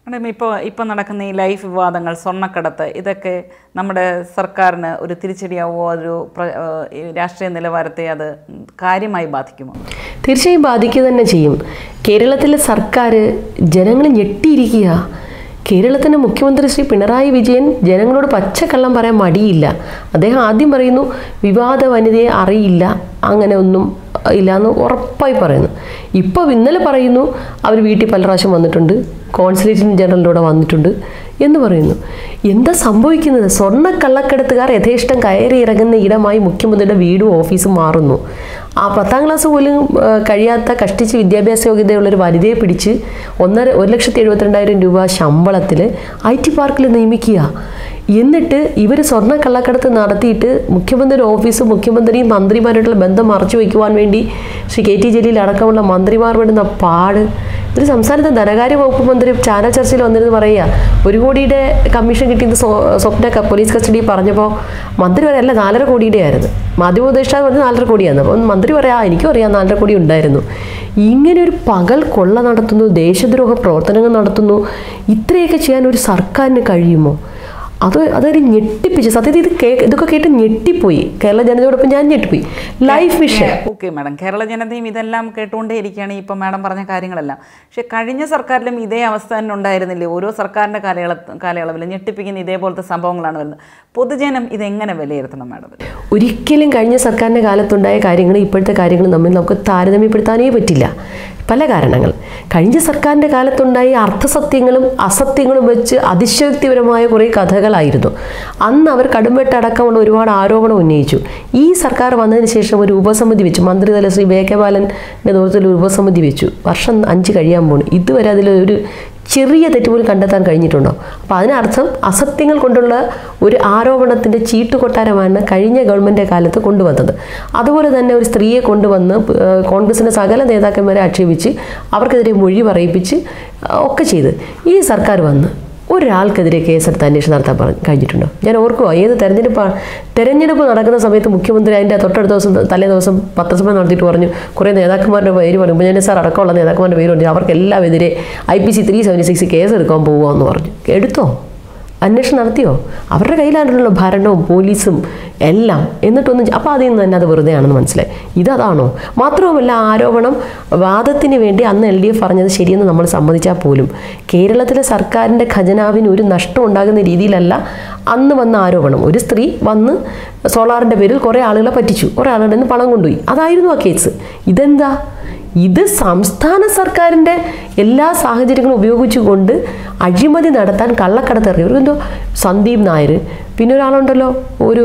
Madam ഇപ്പോൾ ഇപ്പോൾ നടക്കുന്ന ഈ ലൈഫ് വിവാദങ്ങൾ സ്വർണ്ണക്കടത്ത് ഇതൊക്കെ നമ്മുടെ സർക്കാരിന് ഒരു തിരിച്ചടിയാവോ ഒരു പ്ര- ഏഹ് ഈ രാഷ്ട്രീയ നിലവാരത്തെ അത് കാര്യമായി ബാധിക്കുമോ തീർച്ചയായും ബാധിക്കുക തന്നെ ചെയ്യും കേരളത്തിലെ സർക്കാർ ജനങ്ങൾ ഞെട്ടിയിരിക്കുക കേരളത്തിൻ്റെ മുഖ്യമന്ത്രി ശ്രീ പിണറായി വിജയൻ ജനങ്ങളോട് പച്ചക്കള്ളം പറയാൻ മടിയില്ല അദ്ദേഹം ആദ്യം പറയുന്നു വിവാദ വനിതയെ അറിയില്ല അങ്ങനെ ഒന്നും ഇല്ല എന്ന് ഉറപ്പായി പറയുന്നു ഇപ്പോൾ ഇന്നലെ പറയുന്നു അവർ വീട്ടിൽ പല പ്രാവശ്യം വന്നിട്ടുണ്ട് കോൺസുലേറ്റ് ജനറലിൻ്റെ കൂടെ വന്നിട്ടുണ്ട് എന്ന് പറയുന്നു എന്താ സംഭവിക്കുന്നത് സ്വർണ്ണ കള്ളക്കടത്തുകാർ യഥേഷ്ടം കയറി ഇറങ്ങുന്ന ഇടമായി മുഖ്യമന്ത്രിയുടെ വീടും ഓഫീസും മാറുന്നു ആ പത്താം ക്ലാസ് പോലും ആ, കഴിയാത്ത കഷ്ടിച്ച് വിദ്യാഭ്യാസ യോഗ്യതയുള്ളൊരു വനിതയെ പിടിച്ച് ഒന്നര ഒരു ലക്ഷത്തി എഴുപത്തിരണ്ടായിരം രൂപ ശമ്പളത്തിൽ ഐ ടി പാർക്കിൽ നിയമിക്കുക എന്നിട്ട് ഇവർ സ്വർണ്ണ കള്ളക്കടത്ത് നടത്തിയിട്ട് മുഖ്യമന്ത്രിയുടെ ഓഫീസും മുഖ്യമന്ത്രിയും മന്ത്രിമാരായിട്ടുള്ള ബന്ധം മറച്ചു വയ്ക്കുവാൻ വേണ്ടി ശ്രീ കെ ടി ജലീൽ അടക്കമുള്ള മന്ത്രിമാർ വിടുന്ന പാട് ഒരു സംസ്ഥാനത്തെ ധനകാര്യ വകുപ്പ് മന്ത്രി ചാനൽ ചർച്ചയിൽ വന്നിരുന്ന് പറയുക ഒരു കോടിയുടെ കമ്മീഷൻ കിട്ടിയത് സ്വ- സ്വപ്ന ക- പോലീസ് കസ്റ്റഡി പറഞ്ഞപ്പോൾ മന്ത്രി പറയാം അല്ല നാലര കോടിയുടെ ആയിരുന്നു മാധ്യമോപദേഷ്ടാവ് പറഞ്ഞ് നാലര കോടിയാണ് അപ്പം മന്ത്രി പറയാം "ആ, എനിക്കും അറിയാം നാലര കോടി ഉണ്ടായിരുന്നു ഇങ്ങനെ ഒരു പകൽ കൊള്ള നടത്തുന്നു ദേശദ്രോഹ പ്രവർത്തനങ്ങൾ നടത്തുന്നു ഇത്രയൊക്കെ ചെയ്യാൻ ഒരു സർക്കാരിന് കഴിയുമോ അത് അതൊരു ഞെട്ടിപ്പിച്ച് സത്യത്തിൽ ഇത് കേ ഇതൊക്കെ കേട്ട് ഞെട്ടിപ്പോയി കേരള ജനതയോടൊപ്പം ഞാൻ ഞെട്ടിപ്പോയി life mission okay madam Kerala ജനതയും ഇതെല്ലാം കേട്ടുകൊണ്ടേ ഇരിക്കുകയാണ് ഇപ്പം മാഡം പറഞ്ഞ കാര്യങ്ങളെല്ലാം പക്ഷെ കഴിഞ്ഞ സർക്കാരിലും ഇതേ അവസ്ഥ തന്നെ ഉണ്ടായിരുന്നില്ലേ ഓരോ സർക്കാരിൻ്റെ കാലയള കാലയളവിൽ ഞെട്ടിപ്പിക്കുന്ന ഇതേപോലത്തെ സംഭവങ്ങളാണ് വരുന്നത് പൊതുജനം ഇതെങ്ങനെ വിലയിരുത്തണം മാഡം ഒരിക്കലും കഴിഞ്ഞ സർക്കാരിൻ്റെ കാലത്തുണ്ടായ കാര്യങ്ങൾ ഇപ്പോഴത്തെ കാര്യങ്ങൾ തമ്മിൽ നമുക്ക് താരതമ്യപ്പെടുത്താനേ പറ്റില്ല പല കാരണങ്ങൾ കഴിഞ്ഞ സർക്കാരിൻ്റെ കാലത്തുണ്ടായ അർത്ഥസത്യങ്ങളും അസത്യങ്ങളും വെച്ച് അതിശയോക്തിപരമായ കുറേ കഥകളായിരുന്നു അന്ന് അവർ കടുംവെട്ടടക്കമുള്ള ഒരുപാട് ആരോപണം ഉന്നയിച്ചു ഈ സർക്കാർ വന്നതിന് ശേഷം ഒരു ഉപസമിതി വെച്ചു മന്ത്രിതല ശ്രീ ബേക്കബാലൻ്റെ നേതൃത്വത്തിൽ ഒരു ഉപസമിതി വെച്ചു വർഷം അഞ്ച് കഴിയാൻ പോണു ഇതുവരെ അതിലൊരു ചെറിയ തെറ്റ് പോലും കണ്ടെത്താൻ കഴിഞ്ഞിട്ടുണ്ടോ അപ്പോൾ അതിനർത്ഥം അസത്യങ്ങൾ കൊണ്ടുള്ള ഒരു ആരോപണത്തിൻ്റെ ചീട്ടുകൊട്ടാരമാണ് കഴിഞ്ഞ ഗവൺമെൻറ് കാലത്ത് കൊണ്ടുവന്നത് അതുപോലെ തന്നെ ഒരു സ്ത്രീയെ കൊണ്ടുവന്ന് ഏഹ്, കോൺഗ്രസിൻ്റെ സകല നേതാക്കന്മാരെ ആക്ഷേപിച്ച് അവർക്കെതിരെ മൊഴി പറയിപ്പിച്ച് ആ, ഒക്കെ ചെയ്ത് ഈ സർക്കാർ വന്ന് ഒരാൾക്കെതിരെ കേസെടുത്ത് അന്വേഷണം നടത്താൻ പറഞ്ഞു കഴിഞ്ഞിട്ടുണ്ടോ ഞാൻ ഓർക്കുക ഏത് തെരഞ്ഞെടുപ്പാണ് തെരഞ്ഞെടുപ്പ് നടക്കുന്ന സമയത്ത് മുഖ്യമന്ത്രി അതിൻ്റെ തൊട്ടടുത്ത ദിവസം തലേ ദിവസം പത്രസമ്മേളനം നടത്തിയിട്ട് പറഞ്ഞു കുറേ നേതാക്കന്മാരുടെ പേര് പറഞ്ഞു ഞാൻ സാർ അടക്കമുള്ള നേതാക്കന്മാരുടെ പേര് പറഞ്ഞു അവർക്കെല്ലാമെതിരെ I P C three seventy six case എടുക്കാൻ പോകുമെന്ന് പറഞ്ഞു എടുത്തോ അന്വേഷണം നടത്തിയോ അവരുടെ കയ്യിലാണല്ലോ ഭരണവും പോലീസും എല്ലാം എന്നിട്ടൊന്നും അപ്പോൾ അതിൽ നിന്ന് തന്നെ അത് വെറുതെയാണെന്ന് മനസ്സിലായി ഇതതാണോ മാത്രവുമല്ല ആരോപണം വാദത്തിന് വേണ്ടി അന്ന് എൽ ഡി എഫ് പറഞ്ഞത് ശരിയെന്ന് നമ്മൾ സമ്മതിച്ചാൽ പോലും കേരളത്തിലെ സർക്കാരിൻ്റെ ഖജനാവിന് ഒരു നഷ്ടം ഉണ്ടാകുന്ന രീതിയിലല്ല അന്ന് വന്ന ആരോപണം ഒരു സ്ത്രീ വന്ന് സോളാറിൻ്റെ പേരിൽ കുറേ ആളുകളെ പറ്റിച്ചു കുറേ ആളുകളുടെ നിന്ന് പണം കൊണ്ടുപോയി അതായിരുന്നു ആ കേസ് ഇതെന്താ ഇത് സംസ്ഥാന സർക്കാരിൻ്റെ എല്ലാ സാഹചര്യങ്ങളും ഉപയോഗിച്ചുകൊണ്ട് അഴിമതി നടത്താൻ കള്ളക്കടത്ത് ഇറങ്ങി ഒരു എന്തോ സന്ദീപ് നായർ പിന്നെ ഒരാളുണ്ടല്ലോ ഒരു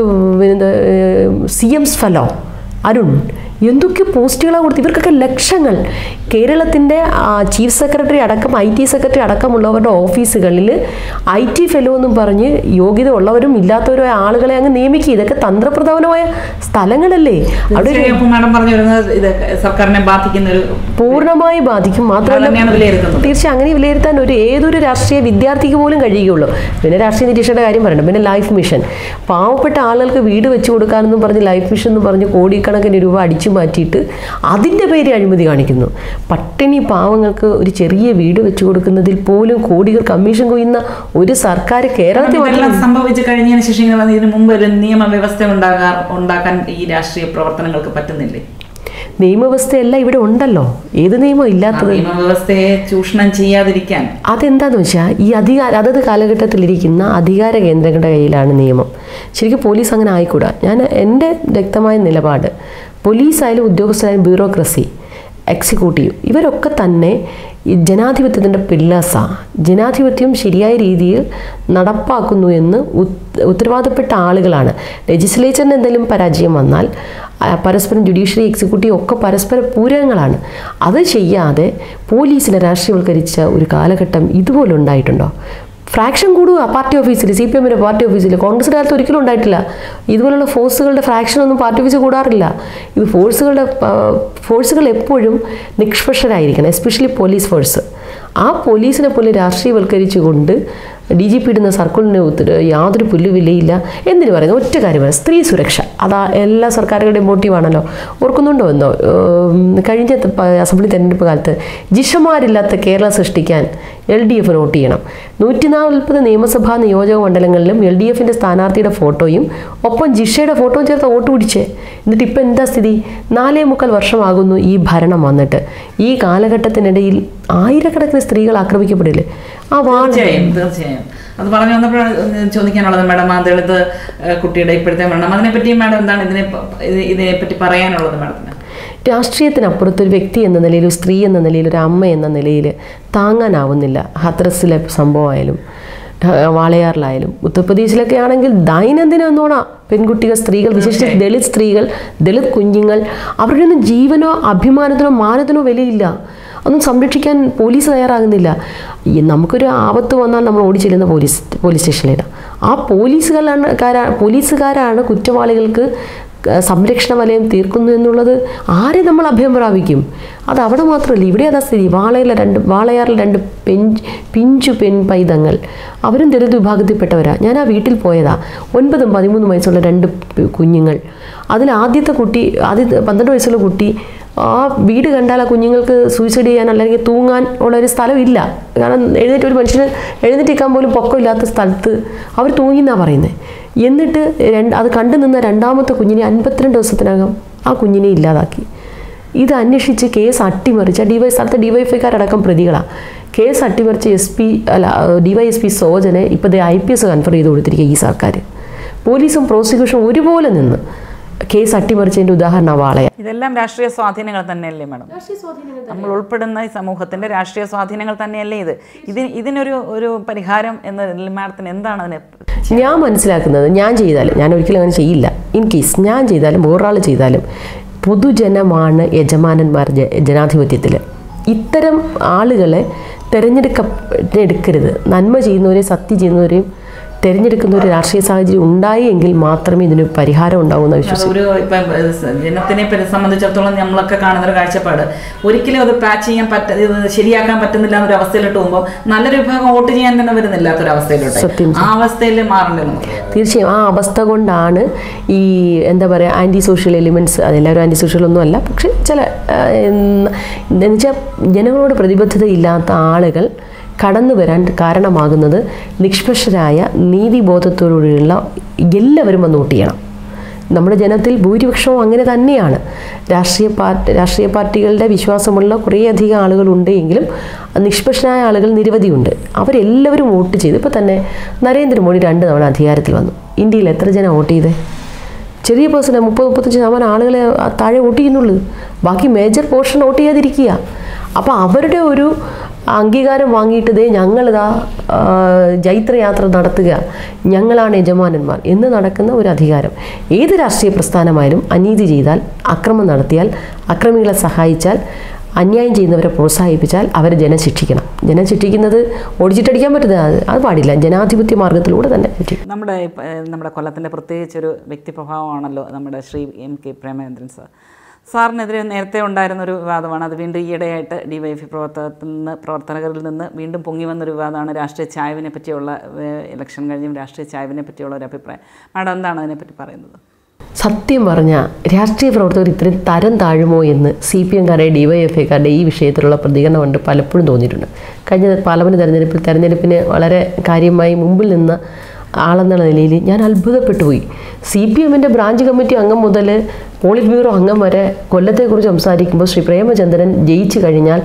സി എംസ് ഫെലോ അരുൺ എന്തൊക്കെ പോസ്റ്റുകളാണ് കൊടുത്ത് ഇവർക്കൊക്കെ ലക്ഷങ്ങൾ കേരളത്തിൻ്റെ ചീഫ് സെക്രട്ടറി അടക്കം ഐ ടി സെക്രട്ടറി അടക്കമുള്ളവരുടെ ഓഫീസുകളിൽ ഐ ടി ഫെലോ എന്നും പറഞ്ഞ് യോഗ്യത ഉള്ളവരും ഇല്ലാത്തവരുമായ ആളുകളെ അങ്ങ് നിയമിക്കുക ഇതൊക്കെ തന്ത്രപ്രധാനമായ സ്ഥലങ്ങളല്ലേ അവിടെ ഒരു അപ്പോൾ മാഡം പറഞ്ഞു വരുന്നത് ഇത് സർക്കാരിനെ ബാധിക്കുന്ന ഒരു പൂർണ്ണമായി ബാധിക്കും മാത്രമല്ല തന്നെയാണ് വിലയിരുത്തുന്നത് തീർച്ചയായും അങ്ങനെ വിലയിരുത്താൻ ഒരു ഏതൊരു രാഷ്ട്രീയ വിദ്യാർത്ഥിക്ക് പോലും കഴിയുകയുള്ളൂ പിന്നെ രാഷ്ട്രീയ നിരീക്ഷയുടെ കാര്യം പറയണം പിന്നെ ലൈഫ് മിഷൻ പാവപ്പെട്ട ആളുകൾക്ക് വീട് വെച്ച് കൊടുക്കാനെന്നും പറഞ്ഞ് ലൈഫ് മിഷൻ എന്ന് പറഞ്ഞ് കോടിക്കണക്കിന് രൂപ അടിച്ചു മാറ്റിയിട്ട് അതിൻ്റെ പേര് അഴിമതി കാണിക്കുന്നു പട്ടിണി പാവങ്ങൾക്ക് ഒരു ചെറിയ വീട് വെച്ച് കൊടുക്കുന്നതിൽ പോലും കോടികൾ കമ്മീഷൻ കൊയ്യുന്ന ഒരു സർക്കാർ കേരളത്തിൽ ഇതെല്ലാം മാത്രം സംഭവിച്ചു കഴിഞ്ഞതിന് ശേഷം ഇങ്ങനെ വന്ന് ഇതിനു മുമ്പ് ഒരു നിയമവ്യവസ്ഥ ഉണ്ടാകാൻ ഉണ്ടാക്കാൻ ഈ രാഷ്ട്രീയ പ്രവർത്തനങ്ങൾക്ക് പറ്റുന്നില്ലേ നിയമവ്യവസ്ഥയെല്ലാം ഇവിടെ ഉണ്ടല്ലോ ഏത് നിയമം ആ ഇല്ലാത്തത് നിയമവ്യവസ്ഥയെ ചൂഷണം ചെയ്യാതിരിക്കാൻ അതെന്താന്ന് വെച്ചാൽ ഈ അധികാര അതത് കാലഘട്ടത്തിലിരിക്കുന്ന അധികാര കേന്ദ്രങ്ങളുടെ കയ്യിലാണ് നിയമം ശരിക്കും പോലീസ് അങ്ങനെ ആയിക്കൂടാ ഞാൻ എൻ്റെ വ്യക്തമായ നിലപാട് പോലീസായാലും ഉദ്യോഗസ്ഥരായാലും ബ്യൂറോക്രസി എക്സിക്യൂട്ടീവ് ഇവരൊക്കെ തന്നെ ഈ ജനാധിപത്യത്തിൻ്റെ പില്ലേഴ്സാണ് ജനാധിപത്യം ശരിയായ രീതിയിൽ നടപ്പാക്കുന്നു എന്ന് ഉത്ത- ഉത്തരവാദപ്പെട്ട ആളുകളാണ് ലെജിസ്ലേച്ചറിന് എന്തെങ്കിലും പരാജയം വന്നാൽ ആ, പരസ്പരം ജുഡീഷ്യറി എക്സിക്യൂട്ടീവ് ഒക്കെ പരസ്പര പൂരകങ്ങളാണ് അത് ചെയ്യാതെ പോലീസിനെ രാഷ്ട്രീയവൽക്കരിച്ച ഒരു കാലഘട്ടം ഇതുപോലെ ഉണ്ടായിട്ടുണ്ടോ ഫ്രാക്ഷൻ കൂടുക പാർട്ടി ഓഫീസിൽ സി പി എമ്മിൻ്റെ പാർട്ടി ഓഫീസിൽ കോൺഗ്രസിൻ്റെ കാലത്ത് ഒരിക്കലും ഉണ്ടായിട്ടില്ല ഇതുപോലുള്ള ഫോഴ്സുകളുടെ ഫ്രാക്ഷൻ ഒന്നും പാർട്ടി ഓഫീസിൽ കൂടാറില്ല ഇത് ഫോഴ്സുകളുടെ ആ, ഫോഴ്സുകൾ എപ്പോഴും നിഷ്പക്ഷരായിരിക്കണം എസ്പെഷ്യലി പോലീസ് ഫോഴ്സ് ആ പോലീസിനെ പോലെ രാഷ്ട്രീയവൽക്കരിച്ചുകൊണ്ട് ഡി ജി പി ഇടുന്ന സർക്കിളിന് ഒത്തിരി യാതൊരു പുല്ലുവിലയില്ല എന്തിനു പറയുന്നത് ഒറ്റ കാര്യമാണ് സ്ത്രീ സുരക്ഷ അതാ എല്ലാ സർക്കാരുകളുടെയും മോട്ടീവാണല്ലോ ഓർക്കുന്നുണ്ടോ എന്തോ ഉം, കഴിഞ്ഞ ത- പ- അസംബ്ലി തെരഞ്ഞെടുപ്പ് കാലത്ത് ജിഷമാരില്ലാത്ത കേരളം സൃഷ്ടിക്കാൻ എൽ ഡി എഫ് നോട്ട് ചെയ്യണം നൂറ്റി നാൽപ്പത് നിയമസഭാ നിയോജക മണ്ഡലങ്ങളിലും എൽ ഡി എഫിൻ്റെ സ്ഥാനാർത്ഥിയുടെ ഫോട്ടോയും ഒപ്പം ജിഷയുടെ ഫോട്ടോയും ചേർത്ത് വോട്ട് പിടിച്ചേ എന്നിട്ട് ഇപ്പം എന്താ സ്ഥിതി നാലേ മുക്കാൽ വർഷമാകുന്നു ഈ ഭരണം വന്നിട്ട് ഈ കാലഘട്ടത്തിനിടയിൽ ആയിരക്കണക്കിന് സ്ത്രീകൾ ആക്രമിക്കപ്പെടില്ലേ ആ വാൾ തീർച്ചയായും തീർച്ചയായും അത് പറഞ്ഞു വന്നപ്പോഴാണ് ചോദിക്കാനുള്ളത് മാഡം ആ ദളിത് ഏഹ്, കുട്ടിയുടെ ഇപ്പോഴത്തെ മരണം അതിനെപ്പറ്റി മാഡം എന്താണ് ഇതിനെ പ- ഇത് ഇതിനെപ്പറ്റി പറയാനുള്ളത് മാഡത്തിന് രാഷ്ട്രീയത്തിനപ്പുറത്ത് ഒരു വ്യക്തി എന്ന നിലയിൽ ഒരു സ്ത്രീ എന്ന നിലയിൽ ഒരു അമ്മ എന്ന നിലയിൽ താങ്ങാനാവുന്നില്ല ഹത്രസിലെ സംഭവമായാലും ആ, വാളയാറിലായാലും ഉത്തർപ്രദേശിലൊക്കെ ആണെങ്കിൽ ദൈനംദിനം എന്നോണ പെൺകുട്ടികൾ സ്ത്രീകൾ വിശേഷിച്ച് ദളിത് സ്ത്രീകൾ ദളിത് കുഞ്ഞുങ്ങൾ അവരുടെ ഒന്നും ജീവനോ അഭിമാനത്തിനോ മാനത്തിനോ വിലയില്ല ഒന്നും സംരക്ഷിക്കാൻ പോലീസ് തയ്യാറാകുന്നില്ല ഈ നമുക്കൊരു ആപത്ത് വന്നാൽ നമ്മൾ ഓടിച്ചെല്ലുന്ന പോലീസ് പോലീസ് സ്റ്റേഷനിലാണ് ആ പോലീസുകാരാണ് കാരാ പോലീസുകാരാണ് കുറ്റവാളികൾക്ക് ക- സംരക്ഷണ വലയം തീർക്കുന്നു എന്നുള്ളത് ആരെ നമ്മൾ അഭയം പ്രാപിക്കും അത് അവിടെ മാത്രമല്ല ഇവിടെ അതാ സ്ഥിതി വാളയിലെ രണ്ട് വാളയാറിലെ രണ്ട് പെഞ്ച് പിഞ്ചു പെൺ പൈതങ്ങൾ അവരും ദളിത് വിഭാഗത്തിൽപ്പെട്ടവരാ ഞാൻ ആ വീട്ടിൽ പോയതാ ഒൻപതും പതിമൂന്നും വയസ്സുള്ള രണ്ട് പ് കുഞ്ഞുങ്ങൾ അതിൽ ആദ്യത്തെ കുട്ടി ആദ്യത്തെ പന്ത്രണ്ട് വയസ്സുള്ള കുട്ടി ആ വീട് കണ്ടാൽ ആ കുഞ്ഞുങ്ങൾക്ക് സൂയിസൈഡ് ചെയ്യാൻ അല്ലെങ്കിൽ തൂങ്ങാൻ ഉള്ള ഒരു സ്ഥലമില്ല കാരണം എഴുന്നേറ്റ് ഒരു മനുഷ്യന് എഴുന്നേറ്റ് നിൽക്കാൻ പോലും പൊക്കമില്ലാത്ത സ്ഥലത്ത് അവർ തൂങ്ങിന്നാണ് പറയുന്നത് എന്നിട്ട് രണ്ട് അത് കണ്ടു നിന്ന രണ്ടാമത്തെ കുഞ്ഞിനെ അൻപത്തിരണ്ട് ദിവസത്തിനകം ആ കുഞ്ഞിനെ ഇല്ലാതാക്കി ഇത് അന്വേഷിച്ച് കേസ് അട്ടിമറിച്ച ഡിവൈ സ്ഥലത്തെ ഡിവൈഎഫ്ഐക്കാരടക്കം പ്രതികളാണ് കേസ് അട്ടിമറിച്ച എസ് പി അല്ല ഡിവൈ എസ് പി സോജനെ ഇപ്പോൾ ഐ പി എസ് കൺഫർ ചെയ്ത് കൊടുത്തിരിക്കുക ഈ സർക്കാർ പോലീസും പ്രോസിക്യൂഷനും ഒരുപോലെ നിന്ന് കേസ് അട്ടിമറിച്ചതിൻ്റെ ഉദാഹരണം വാളയ ഇതെല്ലാം രാഷ്ട്രീയ സ്വാധീനങ്ങൾ തന്നെയല്ലേ മാഡം നമ്മൾ ഉൾപ്പെടുന്ന ഈ സമൂഹത്തിന്റെ രാഷ്ട്രീയ സ്വാധീനങ്ങൾ തന്നെയല്ലേ ഇത് ഇതിന് ഇതിനൊരു ഒരു പരിഹാരം എന്ന മാഡത്തിന് എന്താണ് അതിന് ഞാൻ മനസ്സിലാക്കുന്നത് ഞാൻ ചെയ്താലും ഞാൻ ഒരിക്കലും അങ്ങനെ ചെയ്യില്ല ഇൻ കേസ് ഞാൻ ചെയ്താലും വേറൊരാൾ ചെയ്താലും പൊതുജനമാണ് യജമാനന്മാർ ജ ജനാധിപത്യത്തിൽ ഇത്തരം ആളുകളെ തിരഞ്ഞെടുക്കപ്പെടുക്കരുത് നന്മ ചെയ്യുന്നവരെയും സത്യം ചെയ്യുന്നവരെയും തിരഞ്ഞെടുക്കുന്ന ഒരു രാഷ്ട്രീയ സാഹചര്യം ഉണ്ടായി എങ്കിൽ മാത്രമേ ഇതിന് പരിഹാരം ഉണ്ടാവുമെന്ന് വിശ്വസിക്കുന്നു അതൊരു ഇപ്പം ഏഹ്, സ- ജനത്തിനെ പരി- സംബന്ധിച്ചിടത്തോളം നമ്മളൊക്കെ കാണുന്ന ഒരു കാഴ്ചപ്പാട് ഒരിക്കലും അത് പാച്ച് ചെയ്യാൻ പറ്റ ഇത് ശരിയാക്കാൻ പറ്റുന്നില്ല എന്നൊരു അവസ്ഥയിലോട്ട് പോകുമ്പോൾ നല്ലൊരു വിഭാഗം വോട്ട് ചെയ്യാൻ തന്നെ വരുന്നില്ലാത്തൊരു അവസ്ഥയിലോട്ട് സത്യം. ആ അവസ്ഥയിൽ മാറണ്ടേ നമുക്ക് തീർച്ചയായും ആ അവസ്ഥ കൊണ്ടാണ് ഈ എന്താ പറയുക ആൻറ്റി സോഷ്യൽ എലിമെൻറ്റ്സ് അതെല്ലാവരും ആൻറ്റി സോഷ്യൽ ഒന്നും അല്ല പക്ഷെ ചില എന്നുവെച്ചാൽ ജനങ്ങളോട് പ്രതിബദ്ധത ഇല്ലാത്ത ആളുകൾ കടന്നു വരാൻ കാരണമാകുന്നത് നിഷ്പക്ഷരായ നീതിബോധത്തോടുകൂടിയുള്ള എല്ലാവരും വന്ന് വോട്ട് ചെയ്യണം നമ്മുടെ ജനത്തിൽ ഭൂരിപക്ഷവും അങ്ങനെ തന്നെയാണ് രാഷ്ട്രീയ പാർട്ടി രാഷ്ട്രീയ പാർട്ടികളുടെ വിശ്വാസമുള്ള കുറേയധികം ആളുകളുണ്ട് എങ്കിലും നിഷ്പക്ഷനായ ആളുകൾ നിരവധിയുണ്ട് അവരെല്ലാവരും വോട്ട് ചെയ്ത് ഇപ്പോൾ തന്നെ നരേന്ദ്രമോദി രണ്ട് തവണ അധികാരത്തിൽ വന്നു ഇന്ത്യയിൽ എത്ര ജനം വോട്ട് ചെയ്തേ ചെറിയ പേഴ്സൺ മുപ്പത് മുപ്പത്തഞ്ച് ശതമാനം ആളുകളെ ആ താഴെ വോട്ട് ചെയ്യുന്നുള്ളൂ ബാക്കി മേജർ പോർഷൻ വോട്ട് ചെയ്യാതിരിക്കുക അപ്പോൾ അവരുടെ ഒരു അംഗീകാരം വാങ്ങിയിട്ട് ദേ ഞങ്ങളിതാ ആ, ജൈത്രയാത്ര നടത്തുക ഞങ്ങളാണ് യജമാനന്മാർ എന്ന് നടക്കുന്ന ഒരു അധികാരം ഏത് രാഷ്ട്രീയ പ്രസ്ഥാനമായാലും അനീതി ചെയ്താൽ അക്രമം നടത്തിയാൽ അക്രമികളെ സഹായിച്ചാൽ അന്യായം ചെയ്യുന്നവരെ പ്രോത്സാഹിപ്പിച്ചാൽ അവരെ ജനം ശിക്ഷിക്കണം ജനം ശിക്ഷിക്കുന്നത് ഓടിച്ചിട്ടടിക്കാൻ പറ്റുന്നത് അത് അത് പാടില്ല ജനാധിപത്യ മാർഗത്തിലൂടെ തന്നെ ശിക്ഷിക്കണം നമ്മുടെ ഇപ്പ- ഏഹ് നമ്മുടെ കൊല്ലത്തിൻ്റെ പ്രത്യേകിച്ചൊരു വ്യക്തിപ്രഭാവമാണല്ലോ നമ്മുടെ Shri M K Premachandran sir സാറിനെതിരെ നേരത്തെ ഉണ്ടായിരുന്ന ഒരു വിവാദമാണ് അത് വീണ്ടും ഈയിടെയായിട്ട് ഡിവൈഎഫ്ഐ പ്രവർത്തകത്തിൽ നിന്ന് പ്രവർത്തകരിൽ നിന്ന് വീണ്ടും പൊങ്ങി വന്നൊരു വിവാദമാണ് രാഷ്ട്രീയ ചായവിനെ പറ്റിയുള്ള ഏഹ് ഇലക്ഷൻ കഴിഞ്ഞും രാഷ്ട്രീയ ചായവിനെ പറ്റിയുള്ള ഒരു അഭിപ്രായം മാഡം എന്താണ് അതിനെപ്പറ്റി പറയുന്നത് സത്യം പറഞ്ഞാൽ രാഷ്ട്രീയ പ്രവർത്തകർ ഇത്രയും തരം താഴുമോ എന്ന് സി പി എംകാരുടെ ഡി വൈ എഫ് ഐക്കാരുടെ ഈ വിഷയത്തിലുള്ള പ്രതികരണം കൊണ്ട് പലപ്പോഴും തോന്നിയിട്ടുണ്ട് കഴിഞ്ഞ പാർലമെൻറ്റ് തെരഞ്ഞെടുപ്പിൽ തെരഞ്ഞെടുപ്പിന് വളരെ കാര്യമായി മുമ്പിൽ നിന്ന് ആളെന്നുള്ള നിലയിൽ ഞാൻ അത്ഭുതപ്പെട്ടു പോയി സി പി എമ്മിൻ്റെ ബ്രാഞ്ച് കമ്മിറ്റി അംഗം മുതൽ പോളിറ്റ് ബ്യൂറോ അംഗം വരെ കൊല്ലത്തെക്കുറിച്ച് സംസാരിക്കുമ്പോൾ ശ്രീ പ്രേമചന്ദ്രൻ ജയിച്ചു കഴിഞ്ഞാൽ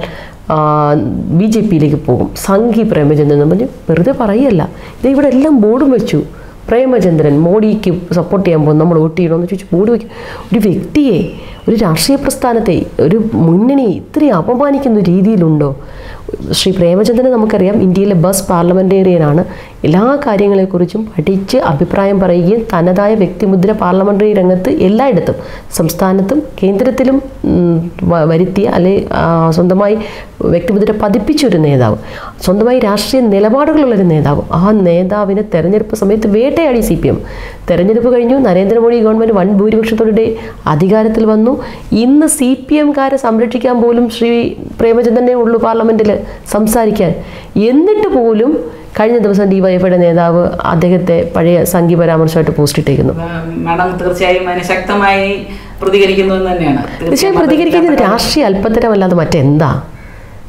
ബി ജെ പിയിലേക്ക് പോകും സംഘി പ്രേമചന്ദ്രൻ എന്ന് പറഞ്ഞ് വെറുതെ പറയല്ല ഇത് ഇവിടെ എല്ലാം ബോർഡും വെച്ചു പ്രേമചന്ദ്രൻ മോഡിക്ക് സപ്പോർട്ട് ചെയ്യാൻ പോകും നമ്മൾ വോട്ട് ചെയ്യണമെന്ന് ചോദിച്ചു ബോർഡ് വയ്ക്കും ഒരു വ്യക്തിയെ ഒരു രാഷ്ട്രീയ പ്രസ്ഥാനത്തെ ഒരു മുന്നണി ഇത്രയും അപമാനിക്കുന്ന രീതിയിലുണ്ടോ ശ്രീ പ്രേമചന്ദ്രൻ നമുക്കറിയാം ഇന്ത്യയിലെ ബസ് പാർലമെൻറ്റേറിയനാണ് എല്ലാ കാര്യങ്ങളെക്കുറിച്ചും പഠിച്ച് അഭിപ്രായം പറയുകയും തനതായ വ്യക്തിമുദ്ര പാർലമെൻ്ററി രംഗത്ത് എല്ലായിടത്തും സംസ്ഥാനത്തും കേന്ദ്രത്തിലും ഉം, വ- വരുത്തിയ അല്ലെ ആ, സ്വന്തമായി വ്യക്തിമുദ്ര പതിപ്പിച്ച ഒരു നേതാവ് സ്വന്തമായി രാഷ്ട്രീയ നിലപാടുകളുള്ളൊരു നേതാവ് ആ നേതാവിനെ തെരഞ്ഞെടുപ്പ് സമയത്ത് വേട്ടയാടി സി പി എം തെരഞ്ഞെടുപ്പ് കഴിഞ്ഞു നരേന്ദ്രമോദി ഗവൺമെൻറ് വൻ ഭൂരിപക്ഷത്തോടെ അധികാരത്തിൽ വന്നു ഇന്ന് സി പി എംകാരെ സംരക്ഷിക്കാൻ പോലും ശ്രീ പ്രേമചന്ദ്രനെ ഉള്ളൂ പാർലമെൻറ്റിൽ സംസാരിക്കാൻ എന്നിട്ട് പോലും കഴിഞ്ഞ ദിവസം ഡിവൈഎഫ്ഐയുടെ നേതാവ് അദ്ദേഹത്തെ പഴയ സംഘി പരാമർശമായിട്ട് പോസ്റ്റ് ഇട്ടേക്കുന്നു മാഡം തീർച്ചയായും അതിന് ശക്തമായി പ്രതികരിക്കുന്നു എന്ന് തന്നെയാണ് തീർച്ചയായും പ്രതികരിക്കുന്നത് രാഷ്ട്രീയ അല്പത്തരമല്ലാതെ മറ്റെന്താ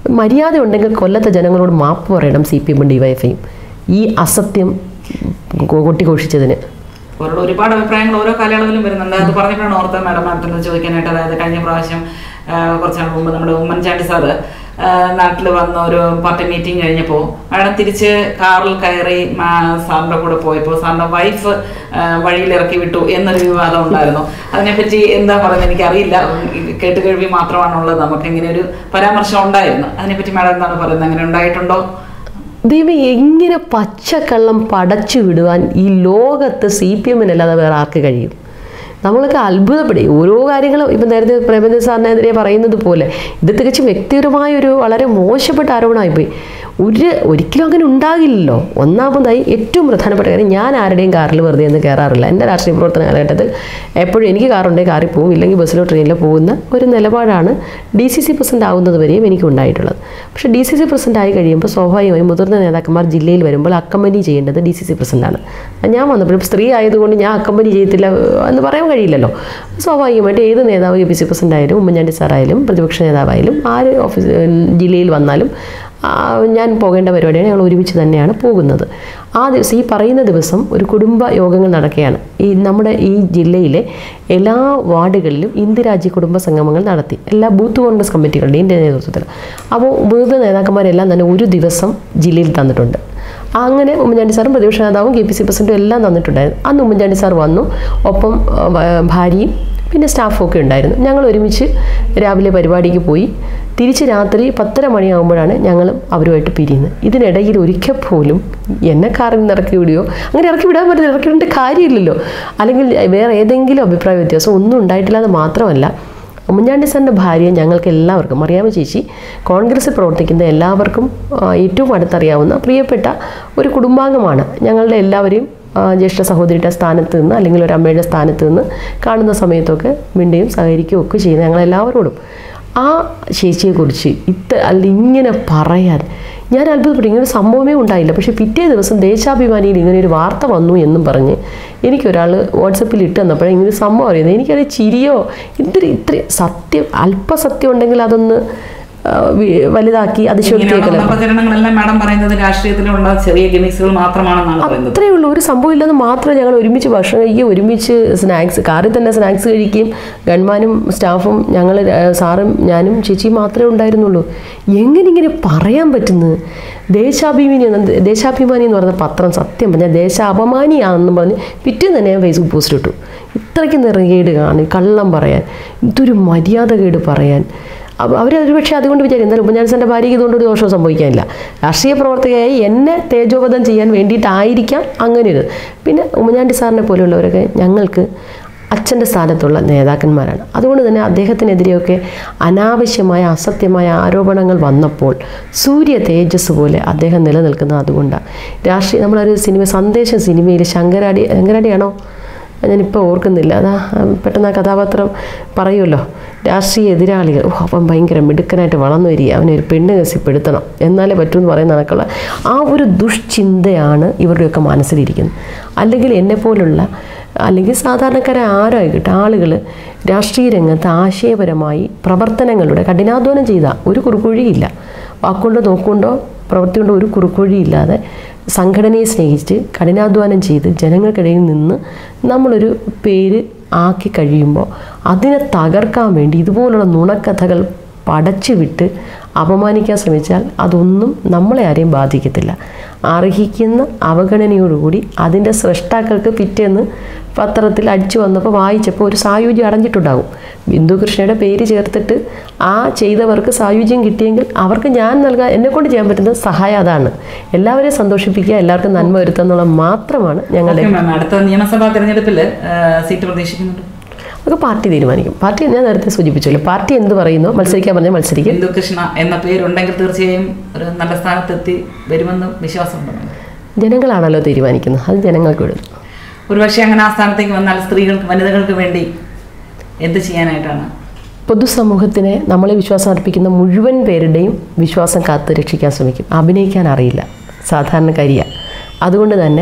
മര്യാദ ഉണ്ടെങ്കിൽ കൊല്ലത്തെ ജനങ്ങളോട് മാപ്പ് പറയണം സി പി എമ്മും ഡിവൈഎഫ്ഐയും ഈ അസത്യം കൊട്ടിഘോഷിച്ചതിന് അവരുടെ ഒരുപാട് അഭിപ്രായങ്ങൾ ഓരോ കാലയളവിലും വരുന്നുണ്ട് അത് പറഞ്ഞപ്പോഴാണ് ഓർത്ത മാഡം അടുത്തത് ചോദിക്കാനായിട്ട് അതായത് കഴിഞ്ഞ പ്രാവശ്യം ആ, കുറച്ച് നാൾ മുമ്പ് നമ്മുടെ ഉമ്മൻചാണ്ടി സാറ് നാട്ടിൽ വന്ന ഒരു പാർട്ടി മീറ്റിംഗ് കഴിഞ്ഞപ്പോൾ മാഡം തിരിച്ച് കാറിൽ കയറി മാ- സാറിന്റെ കൂടെ പോയപ്പോൾ സാറിന്റെ വൈഫ് വഴിയിൽ ഇറക്കി വിട്ടു എന്നൊരു വിവാദം ഉണ്ടായിരുന്നു അതിനെപ്പറ്റി എന്താ പറയുന്നത് എനിക്കറിയില്ല ഇത് കേട്ട് കേൾവി മാത്രമാണുള്ളത് നമുക്ക് ഇങ്ങനെ ഒരു പരാമർശം ഉണ്ടായിരുന്നു അതിനെപ്പറ്റി മാഡം എന്താണ് പറയുന്നത് അങ്ങനെ ഉണ്ടായിട്ടുണ്ടോ ദൈവം എങ്ങനെ പച്ചക്കള്ളം പടച്ചു വിടുവാൻ ഈ ലോകത്ത് സി പി എമ്മിനല്ലാതെ വേറെ ആർക്ക് കഴിയും നമ്മളൊക്കെ അത്ഭുതപ്പെടും ഓരോ കാര്യങ്ങളും ഇപ്പം നേരത്തെ പ്രേമചന്ദ്ര സാറിനെതിരെ പറയുന്നത് പോലെ ഇത് തികച്ചും വ്യക്തിപരമായ ഒരു വളരെ മോശപ്പെട്ട ആരോപണമായിപ്പോയി ഒരു ഒരിക്കലും അങ്ങനെ ഉണ്ടാകില്ലല്ലോ ഒന്നാമതായി ഏറ്റവും പ്രധാനപ്പെട്ട കാര്യം ഞാൻ ആരുടെയും കാറിൽ വെറുതെ ഒന്നും കയറാറില്ല എൻ്റെ രാഷ്ട്രീയ പ്രവർത്തന കാലഘട്ടത്തിൽ എപ്പോഴും എനിക്ക് കാറുണ്ടെങ്കിൽ കാറിൽ പോകും ഇല്ലെങ്കിൽ ബസ്സിലോ ട്രെയിനിലോ പോകുന്ന ഒരു നിലപാടാണ് ഡി സി സി പ്രസിഡന്റ് ആവുന്നത് വരെയും എനിക്ക് ഉണ്ടായിട്ടുള്ളത് പക്ഷേ ഡി സി സി പ്രസിഡന്റ് ആയി കഴിയുമ്പോൾ സ്വാഭാവികമായും മുതിർന്ന നേതാക്കന്മാർ ജില്ലയിൽ വരുമ്പോൾ അക്കമ്പനി ചെയ്യേണ്ടത് ഡി സി സി പ്രസിഡന്റാണ് ഞാൻ വന്നപ്പോഴും സ്ത്രീ ആയതുകൊണ്ട് ഞാൻ അക്കമ്പനി ചെയ്യത്തില്ല എന്ന് പറയാൻ കഴിയില്ലല്ലോ സ്വാഭാവികമായിട്ട് ഏത് നേതാവ് എ പി സി പ്രസിഡന്റ് ആയാലും ഉമ്മൻചാണ്ടി സാറായാലും പ്രതിപക്ഷ നേതാവായാലും ആര് ഓഫീസ് ജില്ലയിൽ വന്നാലും ആ, ഞാൻ പോകേണ്ട പരിപാടിയാണ് ഞങ്ങൾ ഒരുമിച്ച് തന്നെയാണ് പോകുന്നത് ആ ദിവസം ഈ പറയുന്ന ദിവസം ഒരു കുടുംബ യോഗങ്ങൾ നടക്കുകയാണ് ഈ നമ്മുടെ ഈ ജില്ലയിലെ എല്ലാ വാർഡുകളിലും ഇന്ദിരാജി കുടുംബ സംഗമങ്ങൾ നടത്തി എല്ലാ ബൂത്ത് കോൺഗ്രസ് കമ്മിറ്റികളുടെയും നേതൃത്വത്തിൽ അപ്പോൾ മുതിർന്ന നേതാക്കന്മാരെല്ലാം തന്നെ ഒരു ദിവസം ജില്ലയിൽ തന്നിട്ടുണ്ട് അങ്ങനെ ഉമ്മൻചാണ്ടി സാറും പ്രതിപക്ഷ നേതാവും കെ പി സി പ്രസിഡന്റും എല്ലാം തന്നിട്ടുണ്ടായിരുന്നു അന്ന് ഉമ്മൻചാണ്ടി സാർ വന്നു ഒപ്പം ആ, ഭ- ഭാര്യയും പിന്നെ സ്റ്റാഫും ഒക്കെ ഉണ്ടായിരുന്നു ഞങ്ങൾ ഒരുമിച്ച് രാവിലെ പരിപാടിക്ക് പോയി തിരിച്ച് രാത്രി പത്തര മണിയാകുമ്പോഴാണ് ഞങ്ങൾ അവരുമായിട്ട് പിരിയുന്നത് ഇതിനിടയിൽ ഒരിക്കൽ പോലും എന്നെ കാറിൽ നിന്ന് ഇറക്കി വിടുകയോ അങ്ങനെ ഇറക്കി വിടാൻ പറ്റില്ല ഇറക്കി വിടേണ്ട കാര്യമില്ലല്ലോ അല്ലെങ്കിൽ വേറെ ഏതെങ്കിലും അഭിപ്രായ വ്യത്യാസം ഒന്നും ഉണ്ടായിട്ടില്ല എന്ന് മാത്രമല്ല ഉമ്മൻചാണ്ടി സാറിൻ്റെ ഭാര്യ ഞങ്ങൾക്ക് എല്ലാവർക്കും അറിയാമ ചേച്ചി കോൺഗ്രസ്സിൽ പ്രവർത്തിക്കുന്ന എല്ലാവർക്കും ആ, ഏറ്റവും അടുത്തറിയാവുന്ന പ്രിയപ്പെട്ട ഒരു കുടുംബാംഗമാണ് ഞങ്ങളുടെ എല്ലാവരെയും ആ, ജ്യേഷ്ഠ സഹോദരിയുടെ സ്ഥാനത്ത് നിന്ന് അല്ലെങ്കിൽ ഒരു അമ്മയുടെ സ്ഥാനത്ത് നിന്ന് കാണുന്ന സമയത്തൊക്കെ മിണ്ടുകയും സഹകരിക്കുകയും ഒക്കെ ചെയ്യുന്ന ഞങ്ങളെല്ലാവരോടും ആ ചേച്ചിയെക്കുറിച്ച് ഇത്ര അല്ല ഇങ്ങനെ പറയാൻ ഞാൻ അത്ഭുതപ്പെട്ടു ഇങ്ങനെ ഒരു സംഭവമേ ഉണ്ടായില്ല പക്ഷേ പിറ്റേ ദിവസം ദേശാഭിമാനിയിൽ ഇങ്ങനെ ഒരു വാർത്ത വന്നു എന്നും പറഞ്ഞ് എനിക്കൊരാൾ വാട്സപ്പിൽ ഇട്ട് തന്നപ്പോഴേ ഇങ്ങനെ ഒരു സംഭവം അറിയുന്നത് എനിക്കത് ചിരിയോ ഇത്ര ഇത്ര സത്യം അല്പസത്യം ഉണ്ടെങ്കിൽ അതൊന്ന് ആ, വി- വലുതാക്കി അതിശോക്തിയൊക്കെ പ്രചരണങ്ങളെല്ലാം മാഡം പറയുന്നത് രാഷ്ട്രീയത്തിലുള്ള ചെറിയ ഗിമിക്സുകൾ മാത്രമാണെന്നാണ് പറയുന്നത് അത്രയേ ഉള്ളൂ ഒരു സംഭവം ഇല്ലെന്ന് മാത്രം ഞങ്ങൾ ഒരുമിച്ച് ഭക്ഷണം കഴിക്കുകയും ഒരുമിച്ച് സ്നാക്സ് കാറിൽ തന്നെ സ്നാക്സ് കഴിക്കുകയും ഗൺമാനും സ്റ്റാഫും ഞങ്ങൾ സാറും ഞാനും ചേച്ചിയും മാത്രമേ ഉണ്ടായിരുന്നുള്ളൂ എങ്ങനെ ഇങ്ങനെ പറയാൻ പറ്റുന്നത് ദേശാഭിമാനി എന്ന ദേശാഭിമാനി എന്ന് പറയുന്ന പത്രം സത്യം പറഞ്ഞാൽ ദേശാപമാനിയാണെന്ന് പറഞ്ഞ് പിറ്റേന്ന് തന്നെ ഞാൻ ഫേസ്ബുക്ക് പോസ്റ്റ് ഇട്ടു ഇത്രയ്ക്ക് നിറകേട് കാണി കള്ളം പറയാൻ ഇതൊരു മര്യാദകേട് പറയാൻ അവർ ഒരു പക്ഷേ അതുകൊണ്ട് വിചാരിക്കും എന്തായാലും ഉമ്മൻചാണ്ടി സാറിൻ്റെ ഭാര്യയ്ക്ക് ഇതുകൊണ്ട് ഒരു ദോഷവും സംഭവിക്കാനില്ല രാഷ്ട്രീയ പ്രവർത്തകയായി എന്നെ തേജോവധം ചെയ്യാൻ വേണ്ടിയിട്ടായിരിക്കാം അങ്ങനെ ഒരു പിന്നെ ഉമ്മൻചാണ്ടി സാറിനെ പോലെയുള്ളവരൊക്കെ ഞങ്ങൾക്ക് അച്ഛൻ്റെ സ്ഥാനത്തുള്ള നേതാക്കന്മാരാണ് അതുകൊണ്ട് തന്നെ അദ്ദേഹത്തിനെതിരെയൊക്കെ അനാവശ്യമായ അസത്യമായ ആരോപണങ്ങൾ വന്നപ്പോൾ സൂര്യ തേജസ് പോലെ അദ്ദേഹം നിലനിൽക്കുന്നത് അതുകൊണ്ടാണ് രാഷ്ട്രീയ നമ്മളൊരു സിനിമ സന്ദേശം സിനിമയിൽ ശങ്കരാടി ശങ്കരാടിയാണോ ഞാനിപ്പോൾ ഓർക്കുന്നില്ല അതാ ആ, പെട്ടെന്ന് ആ കഥാപാത്രം പറയുമല്ലോ രാഷ്ട്രീയ എതിരാളികൾ ഓ അവൻ ഭയങ്കര മിടുക്കനായിട്ട് വളർന്നു വരിക അവനെ ഒരു പെണ്ണ് കസിപ്പെടുത്തണം എന്നാലേ പറ്റൂ എന്ന് പറയുന്ന കണക്കുള്ള ആ ഒരു ദുഷ്ചിന്തയാണ് ഇവരുടെയൊക്കെ മനസ്സിലിരിക്കുന്നത് അല്ലെങ്കിൽ എന്നെപ്പോലുള്ള അല്ലെങ്കിൽ സാധാരണക്കാരായ ആരായിക്കട്ടെ ആളുകൾ രാഷ്ട്രീയ രംഗത്ത് ആശയപരമായി പ്രവർത്തനങ്ങളുടെ കഠിനാധ്വാനം ചെയ്ത ഒരു കുറുക്കുഴിയില്ല വാക്കുകൊണ്ടോ നോക്കുകൊണ്ടോ പ്രവൃത്തി കൊണ്ടോ ഒരു കുറുക്കുഴിയില്ലാതെ സംഘടനയെ സ്നേഹിച്ച് കഠിനാധ്വാനം ചെയ്ത് ജനങ്ങൾക്കിടയിൽ നിന്ന് നമ്മളൊരു പേര് ആക്കി കഴിയുമ്പോൾ അതിനെ തകർക്കാൻ വേണ്ടി ഇതുപോലുള്ള നുണക്കഥകൾ പടച്ചു വിട്ട് അപമാനിക്കാൻ ശ്രമിച്ചാൽ അതൊന്നും നമ്മളെ ആരെയും ബാധിക്കത്തില്ല അർഹിക്കുന്ന അവഗണനയോടുകൂടി അതിൻ്റെ സൃഷ്ടാക്കൾക്ക് പിറ്റേന്ന് പത്രത്തിൽ അടിച്ചു വന്നപ്പോൾ വായിച്ചപ്പോൾ ഒരു സായുജ്യം അടഞ്ഞിട്ടുണ്ടാകും ബിന്ദു കൃഷ്ണയുടെ പേര് ചേർത്തിട്ട് ആ ചെയ്തവർക്ക് സായുജ്യം കിട്ടിയെങ്കിൽ അവർക്ക് ഞാൻ നൽകാൻ എന്നെക്കൊണ്ട് ചെയ്യാൻ പറ്റുന്ന സഹായം അതാണ് എല്ലാവരെയും സന്തോഷിപ്പിക്കുക എല്ലാവർക്കും നന്മ വരുത്തുക എന്നുള്ളത് മാത്രമാണ് ഞങ്ങളുടെ ഓക്കെ മാം അടുത്ത നിയമസഭാ തെരഞ്ഞെടുപ്പിൽ സീറ്റ് പ്രതീക്ഷിക്കുന്നുണ്ട് അതൊക്കെ പാർട്ടി തീരുമാനിക്കും പാർട്ടി ഞാൻ നേരത്തെ സൂചിപ്പിച്ചല്ലോ പാർട്ടി എന്ത് പറയുന്നോ മത്സരിക്കാൻ പറഞ്ഞാൽ മത്സരിക്കും ബിന്ദു കൃഷ്ണ എന്ന പേരുണ്ടെങ്കിൽ തീർച്ചയായും ഒരു നല്ല സ്ഥാനത്തെത്തി വരുമെന്ന് വിശ്വാസമുണ്ട് മാം. ജനങ്ങളാണല്ലോ തീരുമാനിക്കുന്നത് അത് ജനങ്ങൾക്ക് വിടുന്നു ഒരുപക്ഷെ അങ്ങനെ ആ സ്ഥാനത്തേക്ക് വന്നാൽ സ്ത്രീകൾക്ക് വനിതകൾക്ക് വേണ്ടി എന്ത് ചെയ്യാനായിട്ടാണ് പൊതുസമൂഹത്തിനെ നമ്മളെ വിശ്വാസം അർപ്പിക്കുന്ന മുഴുവൻ പേരുടെയും വിശ്വാസം കാത്തു രക്ഷിക്കാൻ ശ്രമിക്കും അഭിനയിക്കാൻ അറിയില്ല സാധാരണക്കാരിയാണ് അതുകൊണ്ട് തന്നെ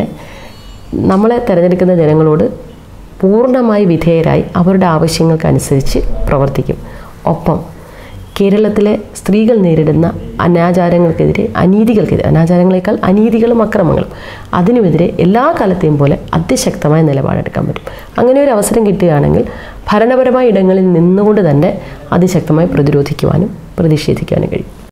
നമ്മളെ തിരഞ്ഞെടുക്കുന്ന ജനങ്ങളോട് പൂർണ്ണമായി വിധേയരായി അവരുടെ ആവശ്യങ്ങൾക്കനുസരിച്ച് പ്രവർത്തിക്കും ഒപ്പം കേരളത്തിലെ സ്ത്രീകൾ നേരിടുന്ന അനാചാരങ്ങൾക്കെതിരെ അനീതികൾക്കെതിരെ അനാചാരങ്ങളെക്കാൾ അനീതികളും അക്രമങ്ങളും അതിനുമെതിരെ എല്ലാ കാലത്തെയും പോലെ അതിശക്തമായ നിലപാടെടുക്കാൻ പറ്റും അങ്ങനെ ഒരു അവസരം കിട്ടുകയാണെങ്കിൽ ഭരണപരമായ ഇടങ്ങളിൽ നിന്നുകൊണ്ട് തന്നെ അതിശക്തമായി പ്രതിരോധിക്കുവാനും പ്രതിഷേധിക്കാനും കഴിയും